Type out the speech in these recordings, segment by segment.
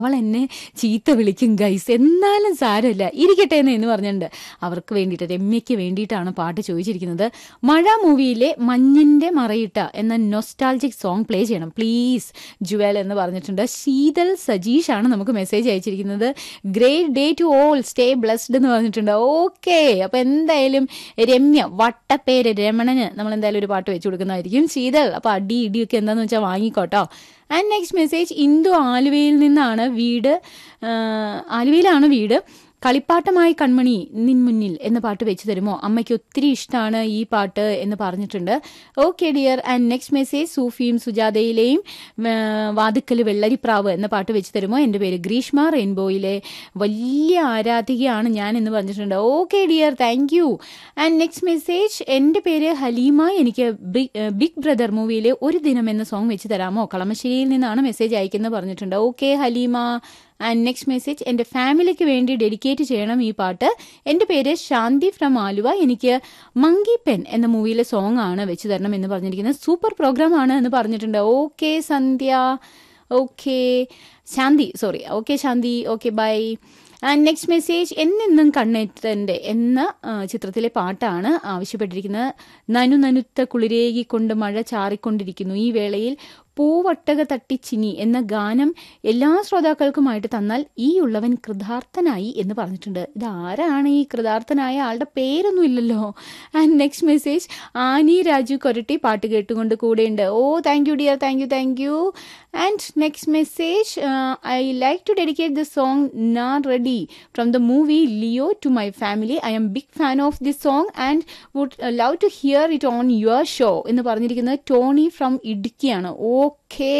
അവൾ എന്നെ ചീത്ത വിളിക്കും ഗൈസ് എന്നാലും സാരമില്ല ഇരിക്കട്ടെ എന്ന് എന്ന് പറഞ്ഞിട്ടുണ്ട് അവർക്ക് വേണ്ടിയിട്ട് രമ്യയ്ക്ക് വേണ്ടിയിട്ടാണ് പാട്ട് ചോദിച്ചിരിക്കുന്നത് മഴ മൂവിയിലെ മഞ്ഞിന്റെ മറയിട്ട എന്ന നൊസ്റ്റാൾജിക് സോങ് പ്ലേ ചെയ്യണം പ്ലീസ് ജുവൽ എന്ന് പറഞ്ഞിട്ടുണ്ട് ശീതൽ സജീഷ് ആണ് നമുക്ക് മെസ്സേജ് അയച്ചിരിക്കുന്നത് great day to all stay blessed എന്ന് പറഞ്ഞിട്ടുണ്ട് ഓക്കെ അപ്പൊ എന്തായാലും രമ്യ വട്ടപ്പേര് രമണന് നമ്മൾ എന്തായാലും ഒരു പാട്ട് വെച്ചു കൊടുക്കുന്നതായിരിക്കും ശീതൽ അപ്പൊ അടി ഇടിയൊക്കെ എന്താന്ന് വെച്ചാൽ വാങ്ങിക്കോട്ടോ ആൻഡ് നെക്സ്റ്റ് മെസ്സേജ് ഇന്ദു ആലുവയിൽ നിന്നാണ് വീട് ആ, ആലുവയിലാണ് വീട് കളിപ്പാട്ടമായി കൺമണി നിൻ മുന്നിൽ എന്ന പാട്ട് വെച്ച് തരുമോ അമ്മയ്ക്ക് ഒത്തിരി ഇഷ്ടമാണ് ഈ പാട്ട് എന്ന് പറഞ്ഞിട്ടുണ്ട് okay dear and next message സൂഫിയും സുജാതയിലെയും ആ, വാതുക്കല് വെള്ളരിപ്രാവ് എന്ന പാട്ട് വെച്ച് തരുമോ എൻ്റെ പേര് ഗ്രീഷ്മ റെയിൻബോയിലെ വലിയ ആരാധികയാണ് ഞാൻ എന്ന് പറഞ്ഞിട്ടുണ്ട് okay dear thank you and next message എൻ്റെ പേര് ഹലീമ എനിക്ക് ബിഗ് ബിഗ് ബ്രദർ മൂവിയിലെ ഒരു ദിനം എന്ന സോങ് വെച്ച് തരാമോ കളമശ്ശേരിയിൽ നിന്നാണ് മെസ്സേജ് അയക്കുന്നത് പറഞ്ഞിട്ടുണ്ട് okay Haleema and next message എൻ്റെ ഫാമിലിക്ക് വേണ്ടി ഡെഡിക്കേറ്റ് ചെയ്യണം ഈ പാട്ട് എൻ്റെ പേര് ശാന്തി ഫ്രം ആലുവ എനിക്ക് മങ്കി പെൻ എന്ന മൂവിയിലെ സോങ് ആണ് വെച്ച് തരണം എന്ന് പറഞ്ഞിരിക്കുന്നത് സൂപ്പർ പ്രോഗ്രാം ആണ് എന്ന് പറഞ്ഞിട്ടുണ്ട് okay Sandhya okay Shanthi sorry okay Shanthi okay bye and next message എന്നെന്നും കണ്ണെത്തൻ്റെ എന്ന ആ, ചിത്രത്തിലെ പാട്ടാണ് ആവശ്യപ്പെട്ടിരിക്കുന്നത് നനു നനുത്ത കുളിരേകി കൊണ്ട് മഴ ചാറിക്കൊണ്ടിരിക്കുന്നു ഈ വേളയിൽ പൂവട്ടക തട്ടിച്ചിനി എന്ന ഗാനം എല്ലാ ശ്രോതാക്കൾക്കുമായിട്ട് തന്നാൽ ഈ ഉള്ളവൻ കൃതാർത്ഥനായി എന്ന് പറഞ്ഞിട്ടുണ്ട് ഇത് ആരാണ് ഈ കൃതാർത്ഥനായ ആളുടെ പേരൊന്നും ഇല്ലല്ലോ and next message Annie Raju Koratty പാട്ട് കേട്ടുകൊണ്ട് കൂടെയുണ്ട് ഓ thank you dear thank you thank you and next message I like to dedicate the song Naa ready from the movie Leo to my family I'm big fan of this song and would love to hear it on your show എന്ന് പറഞ്ഞിരിക്കുന്നത് Tony from ഇടുക്കിയാണ് okay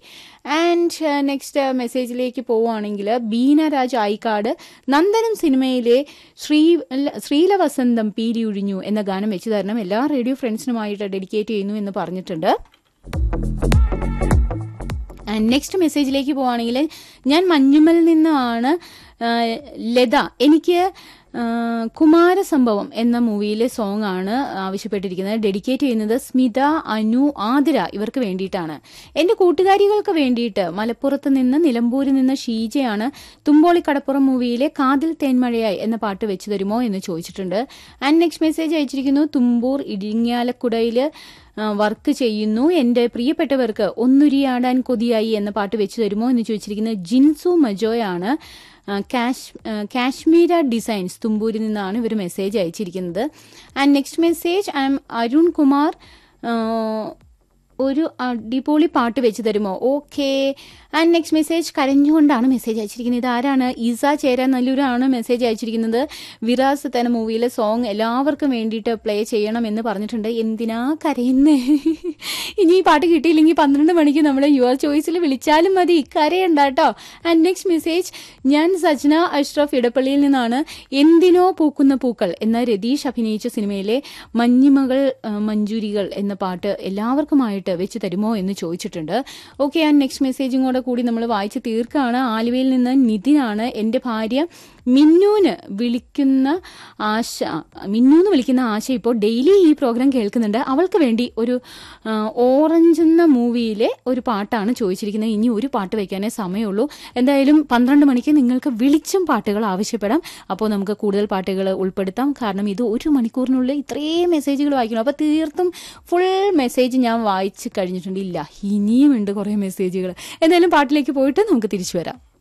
and next മെസ്സേജിലേക്ക് പോവുകയാണെങ്കിൽ ബീന രാജ് ആയിക്കാട് നന്ദനം സിനിമയിലെ ശ്രീ ശ്രീലവസന്തം പീലി ഒഴിഞ്ഞു എന്ന ഗാനം വെച്ച് തരണം എല്ലാ റേഡിയോ ഫ്രണ്ട്സിനുമായിട്ട് ഡെഡിക്കേറ്റ് ചെയ്യുന്നു എന്ന് പറഞ്ഞിട്ടുണ്ട് നെക്സ്റ്റ് മെസ്സേജിലേക്ക് പോവുകയാണെങ്കിൽ ഞാൻ മഞ്ഞുമൽ നിന്നാണ് ആ, ലത എനിക്ക് ആ, കുമാരസംഭവം എന്ന മൂവിയിലെ സോങ് ആണ് ആവശ്യപ്പെട്ടിരിക്കുന്നത് ഡെഡിക്കേറ്റ് ചെയ്യുന്നത് സ്മിത അനു ആതിര ഇവർക്ക് വേണ്ടിയിട്ടാണ് എന്റെ കൂട്ടുകാരികൾക്ക് വേണ്ടിയിട്ട് മലപ്പുറത്ത് നിന്ന് നിലമ്പൂരിൽ നിന്ന് ഷീജയാണ് തുമ്പോളി കടപ്പുറം മൂവിയിലെ കാതിൽ തേന്മഴയായി എന്ന പാട്ട് വെച്ച് തരുമോ എന്ന് ചോദിച്ചിട്ടുണ്ട് ആൻഡ് നെക്സ്റ്റ് മെസ്സേജ് അയച്ചിരിക്കുന്നു തുമ്പൂർ ഇടിങ്ങാലക്കുടയില് വർക്ക് ചെയ്യുന്നു എൻ്റെ പ്രിയപ്പെട്ടവർക്ക് ഒന്നുരിയാടാൻ കൊതിയായി എന്ന പാട്ട് വെച്ച് തരുമോ എന്ന് ചോദിച്ചിരിക്കുന്നത് ജിൻസു മജോയാണ് ആ, കാശ് ആ, കാശ്മീര ഡിസൈൻസ് തുമ്പൂരിൽ നിന്നാണ് ഇവർ മെസ്സേജ് അയച്ചിരിക്കുന്നത് and next message I'm Arun Kumar ആ, ഒരു അടിപൊളി പാട്ട് വെച്ച് തരുമോ ഓക്കെ ആൻഡ് നെക്സ്റ്റ് മെസ്സേജ് കരഞ്ഞുകൊണ്ടാണ് മെസ്സേജ് അയച്ചിരിക്കുന്നത് ഇത് ആരാണ് ഈസ ചേരാൻ നല്ലൂരാണ് മെസ്സേജ് അയച്ചിരിക്കുന്നത് വിറാസ് എന്ന മൂവിയിലെ സോങ് എല്ലാവർക്കും വേണ്ടിയിട്ട് പ്ലേ ചെയ്യണം എന്ന് പറഞ്ഞിട്ടുണ്ട് എന്തിനാ കരയുന്നേ ഇനി ഈ പാട്ട് കിട്ടിയില്ലെങ്കിൽ പന്ത്രണ്ട് മണിക്ക് നമ്മുടെ യുവർ ചോയ്സിൽ വിളിച്ചാലും മതി കരയണ്ട കേട്ടോ ആൻഡ് നെക്സ്റ്റ് മെസ്സേജ് ഞാൻ സജ്ന അഷ്റഫ് ഇടപ്പള്ളിയിൽ നിന്നാണ് എന്തിനോ പൂക്കുന്ന പൂക്കൾ എന്ന രതീഷ് അഭിനയിച്ച സിനിമയിലെ മഞ്ഞിമകൾ ആ, മഞ്ജുരികൾ എന്ന പാട്ട് എല്ലാവർക്കുമായിട്ട് വെച്ച് തരുമോ എന്ന് ചോദിച്ചിട്ടുണ്ട് ഓക്കെ ആൻഡ് നെക്സ്റ്റ് മെസ്സേജും കൂടെ കൂടി നമ്മൾ വായിച്ച് തീർക്കാണ് ആലുവയിൽ നിന്ന് നിതിനാണ് എൻ്റെ ഭാര്യ മിന്നൂന് വിളിക്കുന്ന ആശ മിന്നൂന്ന് വിളിക്കുന്ന ആശ ഇപ്പോൾ ഡെയിലി ഈ പ്രോഗ്രാം കേൾക്കുന്നുണ്ട് അവൾക്ക് വേണ്ടി ഒരു ആ, ഓറഞ്ച് എന്ന മൂവിയിലെ ഒരു പാട്ടാണ് ചോദിച്ചിരിക്കുന്നത് ഇനി ഒരു പാട്ട് വയ്ക്കാനേ സമയമുള്ളൂ എന്തായാലും പന്ത്രണ്ട് മണിക്ക് നിങ്ങൾക്ക് വിളിച്ചും പാട്ടുകൾ ആവശ്യപ്പെടാം അപ്പോൾ നമുക്ക് കൂടുതൽ പാട്ടുകൾ ഉൾപ്പെടുത്താം കാരണം ഇത് ഒരു മണിക്കൂറിനുള്ളിൽ ഇത്രയും മെസ്സേജുകൾ വായിക്കണം അപ്പോൾ തീർത്തും ഫുൾ മെസ്സേജ് ഞാൻ വായിച്ച് കഴിഞ്ഞിട്ടുണ്ട് ഇല്ല ഇനിയും ഉണ്ട് കുറേ മെസ്സേജുകൾ എന്തായാലും പാട്ടിലേക്ക് പോയിട്ട് നമുക്ക് തിരിച്ചു വരാം